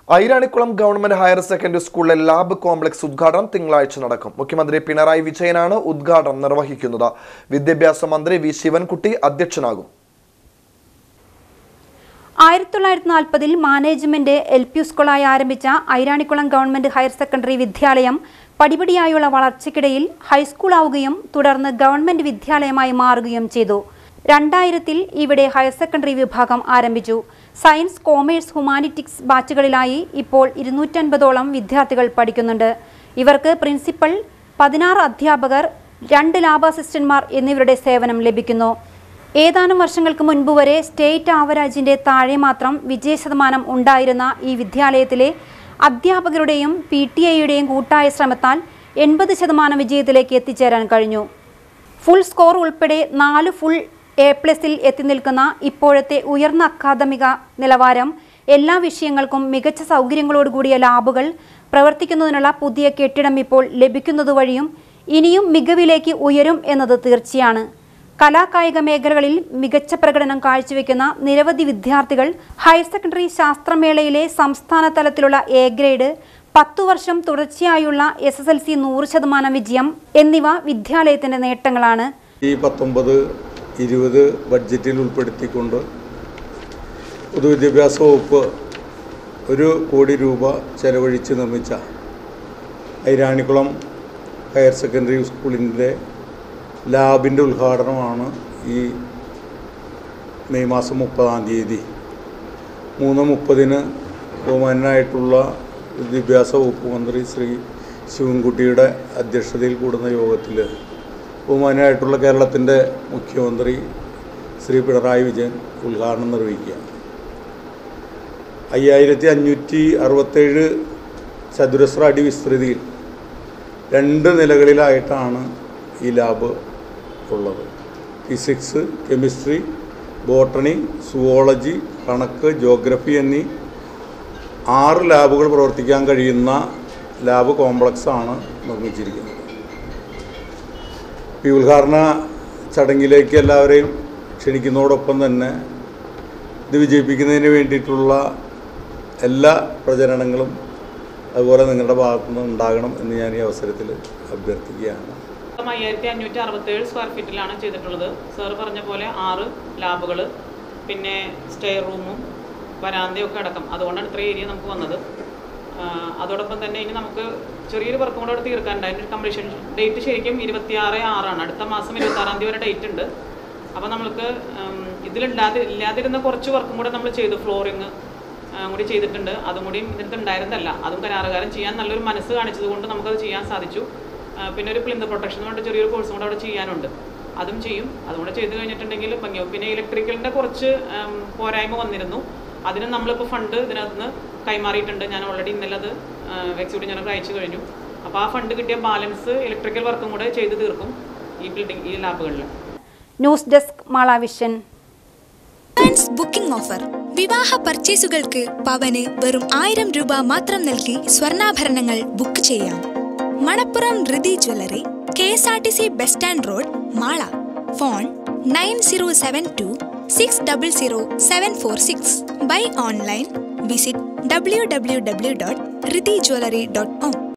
Airanikkulam government higher secondary സ്കൂളിലെ lab complex ഉദ്ഘാടനം തിങ്കളാഴ്ച നടക്കും മുഖ്യമന്ത്രി പിണറായി വിജയനാണ് ഉദ്ഘാടനം നിർവഹിക്കുന്നത് വിദ്യാഭ്യാസ മന്ത്രി വി ശിവൻകുട്ടി അധ്യക്ഷനാകും ആയിരത്തി തൊള്ളായിരത്തി നാൽപ്പതിൽ മാനേജ്മെന്റ് എൽ പി സ്കൂളായി ആരംഭിച്ച ഐരാണിക്കുളം ഗവൺമെന്റ് ഹയർ സെക്കൻഡറി വിദ്യാലയം പടിപടിയായുള്ള വളർച്ചയ്ക്കിടയിൽ ഹൈസ്കൂൾ ആവുകയും തുടർന്ന് ഗവൺമെന്റ് വിദ്യാലയമായി മാറുകയും ചെയ്തു രണ്ടായിരത്തിൽ ഇവിടെ ഹയർ സെക്കൻഡറി വിഭാഗം ആരംഭിച്ചു സയൻസ് കോമേഴ്സ് ഹ്യൂമാനിറ്റിക്സ് ബാച്ചുകളിലായി ഇപ്പോൾ ഇരുന്നൂറ്റൻപതോളം വിദ്യാർത്ഥികൾ പഠിക്കുന്നുണ്ട് ഇവർക്ക് പ്രിൻസിപ്പൽ പതിനാറ് അധ്യാപകർ രണ്ട് ലാബ് അസിസ്റ്റന്റ്മാർ എന്നിവരുടെ സേവനം ലഭിക്കുന്നു ഏതാനും വർഷങ്ങൾക്ക് മുൻപ് വരെ സ്റ്റേറ്റ് ആവറേജിന്റെ താഴെ മാത്രം വിജയശതമാനം ഉണ്ടായിരുന്ന ഈ വിദ്യാലയത്തിലെ അധ്യാപകരുടെയും പി ടി ഐയുടെയും കൂട്ടായ ശ്രമത്താൽ എൺപത് ശതമാനം വിജയത്തിലേക്ക് എത്തിച്ചേരാൻ കഴിഞ്ഞു ഫുൾ സ്കോർ ഉൾപ്പെടെ നാല് ഫുൾ എ പ്ലസിൽ എത്തി നിൽക്കുന്ന ഇപ്പോഴത്തെ ഉയർന്ന അക്കാദമിക നിലവാരം എല്ലാ വിഷയങ്ങൾക്കും മികച്ച സൗകര്യങ്ങളോടുകൂടിയ ലാബുകൾ പ്രവർത്തിക്കുന്നതിനുള്ള പുതിയ കെട്ടിടം ഇപ്പോൾ ലഭിക്കുന്നത് വഴിയും ഇനിയും മികവിലേക്ക് ഉയരും എന്നത് തീർച്ചയാണ് കലാകായിക മേഖലകളിൽ മികച്ച പ്രകടനം കാഴ്ചവെക്കുന്ന നിരവധി വിദ്യാർത്ഥികൾ ഹയർ സെക്കൻഡറി ശാസ്ത്രമേളയിലെ സംസ്ഥാന തലത്തിലുള്ള എ ഗ്രേഡ് പത്തു വർഷം തുടർച്ചയായുള്ള എസ് എസ് എൽ സി നൂറ് ശതമാനം വിജയം എന്നിവ വിദ്യാലയത്തിന്റെ നേട്ടങ്ങളാണ് ഈ പത്തൊമ്പത് ഇരുപത് ബഡ്ജറ്റിൽ ഉൾപ്പെടുത്തിക്കൊണ്ട് പൊതുവിദ്യാഭ്യാസ വകുപ്പ് ഒരു കോടി രൂപ ചെലവഴിച്ച് നിർമ്മിച്ച ഐരാണിക്കുളം ഹയർ സെക്കൻഡറി സ്കൂളിൻ്റെ ലാബിൻ്റെ ഉദ്ഘാടനമാണ് ഈ മെയ് മാസം മുപ്പതാം തീയതി മൂന്ന് മുപ്പതിന് ബഹുമാനായിട്ടുള്ള വിദ്യാഭ്യാസ വകുപ്പ് മന്ത്രി ശ്രീ ശിവൻകുട്ടിയുടെ അധ്യക്ഷതയിൽ കൂടുന്ന യോഗത്തിൽ ബഹുമാനായിട്ടുള്ള കേരളത്തിൻ്റെ മുഖ്യമന്ത്രി ശ്രീ പിണറായി വിജയൻ ഉദ്ഘാടനം നിർവഹിക്കുക അയ്യായിരത്തി അഞ്ഞൂറ്റി അറുപത്തേഴ് ചതുരശ്ര അടി വിസ്തൃതിയിൽ രണ്ട് നിലകളിലായിട്ടാണ് ഈ ലാബ് ഉള്ളത് ഫിസിക്സ് കെമിസ്ട്രി ബോട്ടണി സുവോളജി കണക്ക് ജോഗ്രഫി എന്നീ ആറ് ലാബുകൾ പ്രവർത്തിക്കാൻ കഴിയുന്ന ലാബ് കോംപ്ലക്സ് ആണ് നിർമ്മിച്ചിരിക്കുന്നത് ഈ ഉദ്ഘാടന ചടങ്ങിലേക്ക് എല്ലാവരെയും ക്ഷണിക്കുന്നതോടൊപ്പം തന്നെ ഇത് വിജയിപ്പിക്കുന്നതിന് വേണ്ടിയിട്ടുള്ള എല്ലാ പ്രചരണങ്ങളും അതുപോലെ നിങ്ങളുടെ ഭാഗത്തുനിന്ന് ഉണ്ടാകണം എന്ന് ഞാൻ ഈ അവസരത്തിൽ അഭ്യർത്ഥിക്കുകയാണ് അയ്യായിരത്തി അഞ്ഞൂറ്റി അറുപത്തേഴ് സ്ക്വയർ ഫീറ്റിലാണ് ചെയ്തിട്ടുള്ളത് സാർ പറഞ്ഞ പോലെ ആറ് ലാബുകൾ പിന്നെ സ്റ്റേ റൂമും വരാന്തയും ഒക്കെ അടക്കം അതുകൊണ്ടാണ് ഇത്ര ഏരിയ നമുക്ക് വന്നത് ആ, അതോടൊപ്പം തന്നെ ഇനി നമുക്ക് ചെറിയൊരു വർക്കും കൂടെ അവിടെ തീർക്കാനുണ്ട് അതിൻ്റെ കംപ്ലീഷൻ ഡേറ്റ് ശരിക്കും ഇരുപത്തിയാറ് ആറാണ് അടുത്ത മാസം ഇരുപത്താറാം തീയതി വരെ ഡേറ്റ് ഉണ്ട് അപ്പോൾ നമുക്ക് ഉം, ഇതിലില്ലാതെ ഇല്ലാതിരുന്ന കുറച്ച് വർക്കും കൂടെ നമ്മൾ ചെയ്തു ഫ്ലോറിങ് കൂടി ചെയ്തിട്ടുണ്ട് അതും കൂടിയും ഇതിനകത്ത് ഉണ്ടായിരുന്നല്ല അതും കരാറുകാരൻ ചെയ്യാൻ നല്ലൊരു മനസ്സ് കാണിച്ചത് കൊണ്ട് നമുക്കത് ചെയ്യാൻ സാധിച്ചു ആ, പിന്നെ ഒരു പ്ലിന്ത് പ്രൊട്ടക്ഷൻ എന്ന് പറഞ്ഞിട്ട് ചെറിയൊരു കോഴ്സും കൂടെ അവിടെ ചെയ്യാനുണ്ട് അതും ചെയ്യും അതും കൂടെ ചെയ്ത് കഴിഞ്ഞിട്ടുണ്ടെങ്കിൽ ഭംഗിയാവും പിന്നെ ഇലക്ട്രിക്കലിൻ്റെ കുറച്ച് ഉം, പോരായ്മ വന്നിരുന്നു അതിന് നമ്മളിപ്പോൾ ഫണ്ട് ഇതിനകത്ത് നിന്ന് കൈമാറിയിട്ടുണ്ട് ഞാൻ ഓൾറെഡി ഇന്നലെ അത് എക്സിക്യൂട്ടീവ് ജനറൽ അയച്ചു കഴിഞ്ഞു അപ്പോൾ ആ ഫണ്ട് കിട്ടിയ ബാലൻസ് ഇലക്ട്രിക്കൽ വർക്കും കൂടെ ചെയ്ത് തീർക്കും ഈ ബിൽഡിംഗ് ഈ ലാബുകളിൽ news desk Malavision advance booking offer വിവാഹ പർച്ചേസുകൾക്ക് പവന് വെറും ആയിരം രൂപ മാത്രം നൽകി സ്വർണ്ണാഭരണങ്ങൾ ബുക്ക് ചെയ്യാം Manappuram Rithi jewellery K S R T C bus stand road Mala phone nine zero seven two six double zero seven four six buy online visit W W W dot Rithi jewellery dot com